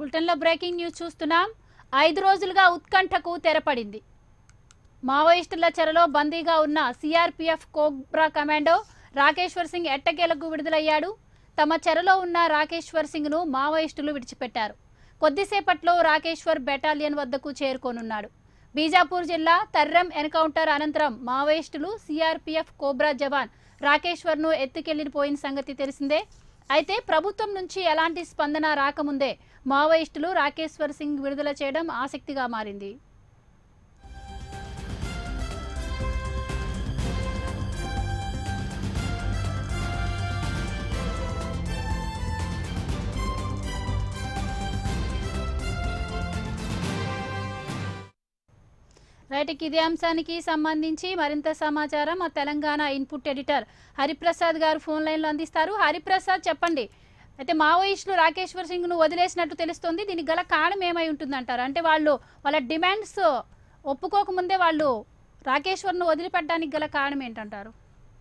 బులెటిన్లో breaking news చూస్తున్నాం ఐదు రోజులుగా ఉత్కంఠకు తెరపడింది మావోయిస్టుల చెరలో బందీగా ఉన్న CRPF Cobra commando Rakeshwar Singh ఎట్టకేలకు విడుదలయ్యాడు తమ చెరలో ఉన్న రాకేశ్వర్ సింగ్ను మావోయిస్టులు విడిచిపెట్టారు కొద్దిసేపట్లో రాకేశ్వర్ బెటాలియన్ వద్దకు చేరుకోనున్నాడు బీజాపూర్ జిల్లా తర్రం ఎన్కౌంటర్ అనంతరం మావోయిస్టులు సిఆర్పిఎఫ్ కోబ్రా జవాన్ రాకేశ్వర్ను ఎత్తుకెళ్లిపోయిన సంగతి తెలిసిందే అయితే ప్రభుత్వం నుంచి ఎలాంటి స్పందన రాకముందే మావోయిస్టులు రాకేశ్వర్ సింగ్ విడుదల చేయడం ఆసక్తిగా మారింది రైట్ ఇక ఇదే అంశానికి సంబంధించి మరింత సమాచారం మా తెలంగాణ ఇన్పుట్ ఎడిటర్ హరిప్రసాద్ గారు ఫోన్ లైన్లో అందిస్తారు హరిప్రసాద్ చెప్పండి అయితే మావోయిస్టులు రాకేశ్వర్ సింగ్ను వదిలేసినట్టు తెలుస్తోంది దీనికి గల కారణం ఏమై ఉంటుందంటారు అంటే వాళ్ళు వాళ్ళ డిమాండ్స్ ఒప్పుకోకముందే వాళ్ళు రాకేశ్వర్ను వదిలిపెట్టడానికి గల కారణం ఏంటంటారు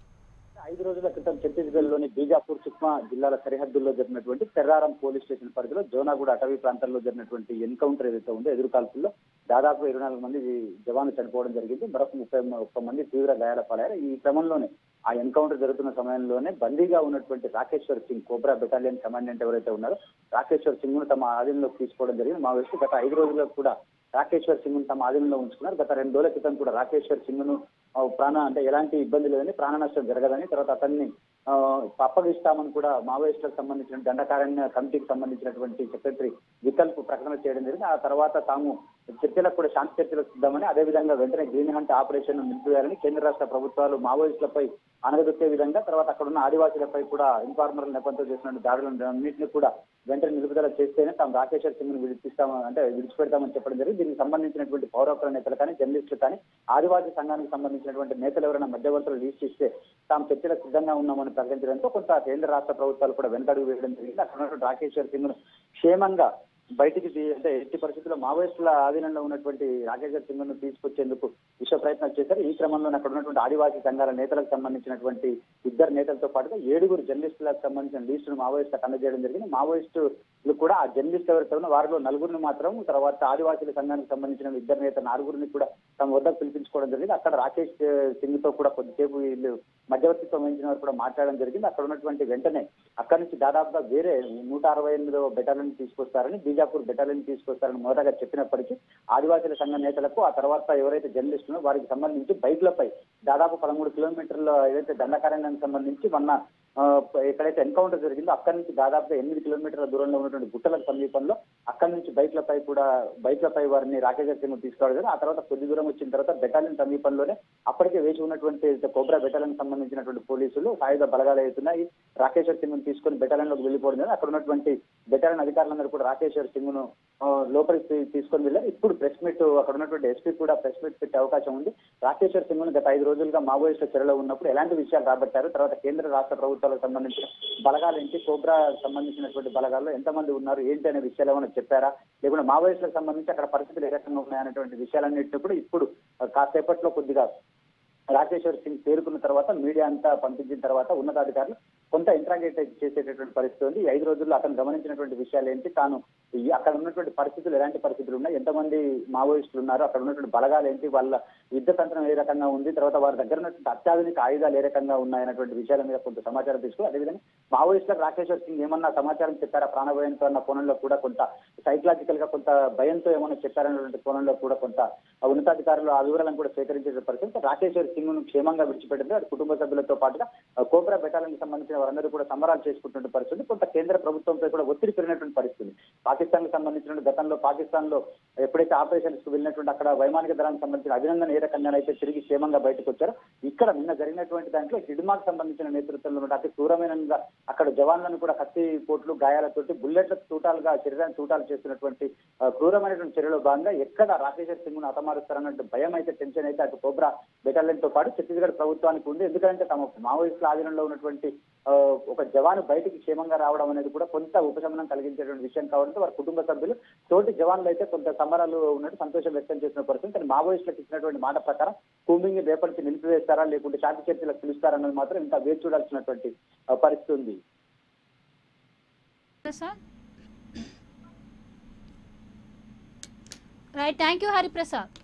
ఐదు రోజుల క్రితం ఛత్తీస్గఢ్లోని బీజాపూర్ సుక్మా జిల్లాల సరిహద్దుల్లో జరిగినటువంటి తెర్రారం పోలీస్ స్టేషన్ పరిధిలో జోనాగూడ అటవీ ప్రాంతంలో జరిగినటువంటి ఎన్కౌంటర్ ఏదైతే ఉందో ఎదురుకాల్పుల్లో దాదాపు ఇరవై నాలుగు మంది జవాన్లు చనిపోవడం జరిగింది మరొక ముప్పై ఒక్క మంది తీవ్ర గాయాల పాలయ్యారు ఈ క్రమంలోనే ఆ ఎన్కౌంటర్ జరుగుతున్న సమయంలోనే బందీగా ఉన్నటువంటి Rakeshwar Singh Cobra battalion commandant ఎవరైతే ఉన్నారో రాకేశ్వర్ సింగ్ ను తమ ఆధీనంలోకి తీసుకోవడం జరిగింది మా వ్యక్తి గత ఐదు రోజుల్లో కూడా రాకేశ్వర్ సింగ్ ను తమ ఆధీనంలో ఉంచుకున్నారు గత రెండు రోజుల క్రితం కూడా రాకేశ్వర్ సింగ్ ను ఆ, ప్రాణ అంటే ఎలాంటి ఇబ్బంది లేదని ప్రాణ నష్టం జరగదని తర్వాత అతన్ని ఆ, అప్పగిస్తామని కూడా మావోయిస్టులకు సంబంధించిన దండకారణ్య కమిటీకి సంబంధించినటువంటి సెక్రటరీ వికల్ప్ ప్రకటన చేయడం జరిగింది ఆ తర్వాత తాము చర్చలకు కూడా శాంతి చర్చలకు సిద్ధమని అదేవిధంగా వెంటనే గ్రీన్ హంట్ ఆపరేషన్ నిలిపివేయాలని కేంద్ర రాష్ట్ర ప్రభుత్వాలు మావోయిస్టులపై అనగదొక్కే విధంగా తర్వాత అక్కడ ఉన్న ఆదివాసీలపై కూడా ఇన్ఫార్మర్ నెపంతో చేసిన దాడులను అన్నింటినీ కూడా వెంటనే నిలుపుదల చేస్తేనే తాము రాకేశ్వర్ సింగ్ ను విడిపిస్తామని అంటే విడిచిపెడతామని చెప్పడం జరిగింది దీనికి సంబంధించినటువంటి పౌరకుల నేతలు కానీ జర్నలిస్టులు కానీ ఆదివాసీ సంఘానికి సంబంధించినటువంటి నేతలు ఎవరైనా మధ్యవర్తులు లీస్ట్ ఇస్తే తాము చర్చలకు సిద్ధంగా ఉన్నామని ప్రకటించడంతో కొంత కేంద్ర రాష్ట్ర ప్రభుత్వాలు కూడా వెనకడుగు వేయడం జరిగింది అక్కడ ఉన్నటువంటి రాకేశ్వర్ సింగ్ ను క్షేమంగా బయటికి తీ- అంటే ఎట్టి పరిస్థితుల్లో మావోయిస్టుల ఆధీనంలో ఉన్నటువంటి రాకేశ్వర్ సింగ్ ను తీసుకొచ్చేందుకు విశ్వ ప్రయత్నాలు చేశారు ఈ క్రమంలో అక్కడ ఉన్నటువంటి ఆదివాసీ సంఘాల నేతలకు సంబంధించినటువంటి ఇద్దరు నేతలతో పాటుగా ఏడుగురు జర్నలిస్టులకు సంబంధించిన లిస్టును మావోయిస్టులకు అందజేయడం జరిగింది మావోయిస్టులు కూడా ఆ జర్నలిస్ట్ ఎవరైతే ఉన్నారో వారిలో నలుగురిని మాత్రం తర్వాత ఆదివాసీల సంఘానికి సంబంధించిన ఇద్దరు నేత నాలుగురిని కూడా తమ వద్దకు పిలిపించుకోవడం జరిగింది అక్కడ రాకేష్ సింగ్ తో కూడా కొద్దిసేపు వీళ్ళు మధ్యవర్తిత్వం వహించిన వారు కూడా మాట్లాడడం జరిగింది అక్కడ ఉన్నటువంటి వెంటనే అక్కడి నుంచి దాదాపుగా వేరే నూట అరవై ఎనిమిదో బెటాలియన్ తీసుకొస్తారని బీజాపూర్ బెటాలియన్ తీసుకొస్తారని మొదటగా చెప్పినప్పటికీ ఆదివాసీల సంఘ నేతలకు ఆ తర్వాత ఎవరైతే జర్నలిస్టులో వారికి సంబంధించి బైక్లపై దాదాపు పదమూడు కిలోమీటర్ల ఏదైతే దండకారణ్యానికి సంబంధించి మొన్న ఆ, ఎక్కడైతే ఎన్కౌంటర్ జరిగిందో అక్కడి నుంచి దాదాపుగా ఎనిమిది కిలోమీటర్ల దూరంలో ఉన్నటువంటి గుట్టల సమీపంలో అక్కడి నుంచి బైక్లపై కూడా బైక్లపై వారిని రాకేష్ సింగ్ తీసుకురావడం జరిగింది. ఆ తర్వాత కొద్ది దూరం వచ్చిన తర్వాత బెటాలియన్ సమీపంలోనే అప్పటికే వేచి ఉన్నటువంటి కోబ్రా బెటాలియన్ సంబంధించినటువంటి పోలీసులు సాయుధ బలగాలు అవుతున్నాయి రాకేశ్వర్ సింగ్ ను తీసుకొని బెటాలియన్ లోకి వెళ్ళిపోవడం జరిగింది. అక్కడ ఉన్నటువంటి బెటాలియన్ అధికారులందరూ కూడా రాకేశ్వర్ సింగ్ ను ఆ, లోపలికి తీ- తీసుకొని వెళ్ళారు ఇప్పుడు ప్రెస్ మీట్ అక్కడ ఉన్నటువంటి ఎస్పీ కూడా ప్రెస్ మీట్ పెట్టే అవకాశం ఉంది రాకేశ్వర్ సింగ్ ను గత ఐదు రోజులుగా మావోయిస్టుల చెరలో ఉన్నప్పుడు ఎలాంటి విషయాలు రాబట్టారు తర్వాత కేంద్ర రాష్ట్ర ప్రభుత్వాలకు సంబంధించిన బలగాలు ఏంటి కోబ్రా సంబంధించినటువంటి బలగాల్లో ఎంతమంది ఉన్నారు ఏంటి అనే విషయాలు ఏమైనా చెప్పారా లేకుంటే మావోయిస్టులకు సంబంధించి అక్కడ పరిస్థితులు ఏ రకంగా ఉన్నాయనేటువంటి విషయాలన్నింటినీ కూడా ఇప్పుడు ఆ, కాసేపట్లో కొద్దిగా రాకేశ్వర్ సింగ్ చేరుకున్న తర్వాత మీడియా అంతా పంపించిన తర్వాత ఉన్నతాధికారులు కొంత ఇంట్రాగేట్ చేసేటటువంటి పరిస్థితి ఉంది ఈ ఐదు రోజుల్లో అతను గమనించినటువంటి విషయాలు ఏంటి తాను ఈ అక్కడ ఉన్నటువంటి పరిస్థితులు ఎలాంటి పరిస్థితులు ఉన్నాయి ఎంతమంది మావోయిస్టులు ఉన్నారు అక్కడ ఉన్నటువంటి బలగాలు ఏంటి వాళ్ళ యుద్ధ తంత్రం ఏ రకంగా ఉంది తర్వాత వారి దగ్గర ఉన్నటువంటి అత్యాధునిక ఆయుధాలు ఏ రకంగా ఉన్నాయన్నటువంటి విషయాల మీద కొంత సమాచారం తీసుకుని అదేవిధంగా మావోయిస్టులకు రాకేశ్వర్ సింగ్ ఏమన్నా సమాచారం చెప్పారా ప్రాణభయంతో అన్న కోణంలో కూడా కొంత సైకలాజికల్ గా కొంత భయంతో ఏమన్నా చెప్పారన్నటువంటి కోణంలో కూడా కొంత ఉన్నతాధికారులు ఆ వివరాలను కూడా సేకరించే పరిస్థితి రాకేశ్వర్ సింగ్ ను క్షేమంగా విడిచిపెట్టింది వారి కుటుంబ సభ్యులతో పాటుగా ఆ, కోబ్రా బెటాలియన్ సంబంధించిన వారందరూ కూడా సంబరాలు చేసుకుంటున్న పరిస్థితి కొంత కేంద్ర ప్రభుత్వంపై కూడా ఒత్తిడి పెరిగినటువంటి పరిస్థితి పాకిస్తాన్ కి సంబంధించిన గతంలో పాకిస్తాన్ లో ఎప్పుడైతే ఆపరేషన్స్ కు వెళ్ళినటువంటి అక్కడ వైమానిక దళానికి సంబంధించిన అభినందన ఏ రకంగా అయితే తిరిగి క్షేమంగా బయటకు వచ్చారో ఇక్కడ నిన్న జరిగినటువంటి దాంట్లో హిడ్మాక్ సంబంధించిన నేతృత్వంలో ఉన్న అతి క్రూరమైన అక్కడ జవాన్లను కూడా కత్తి పోట్లు గాయాలతోటి బుల్లెట్ల తూటాలుగా శరీరాన్ని తూటాలు చేస్తున్నటువంటి ఆ, క్రూరమైనటువంటి చర్యలో భాగంగా ఎక్కడ రాకేశ్వర్ సింగ్ ను హతమారుస్తారన్నట్టు భయం అయితే టెన్షన్ అయితే అటు కోబ్రా బెటాలియన్ తో పాటు ఛత్తీస్గఢ్ ప్రభుత్వానికి ఉంది ఎందుకంటే తమ మావోయిస్టుల ఆధీనంలో ఉన్నటువంటి ఆ, ఒక జవాను బయటికి క్షేమంగా రావడం అనేది కూడా కొంత ఉపశమనం కలిగించేటువంటి విషయం కావడంతో వారి కుటుంబ సభ్యులు తోటి జవాన్లు అయితే కొంత సంబరాలు ఉన్నట్టు సంతోషం వ్యక్తం చేసిన పరిస్థితి కానీ మావోయిస్టులకు ఇచ్చినటువంటి మాట ప్రకారం కూంబింగ్ రేపటి నుంచి నిలిపివేస్తారా లేకుంటే శాంతి చర్చలకు పిలుస్తారన్నది మాత్రం ఇంకా వేచి చూడాల్సినటువంటి ఆ, పరిస్థితి ఉంది Prasad right thank you Hariprasad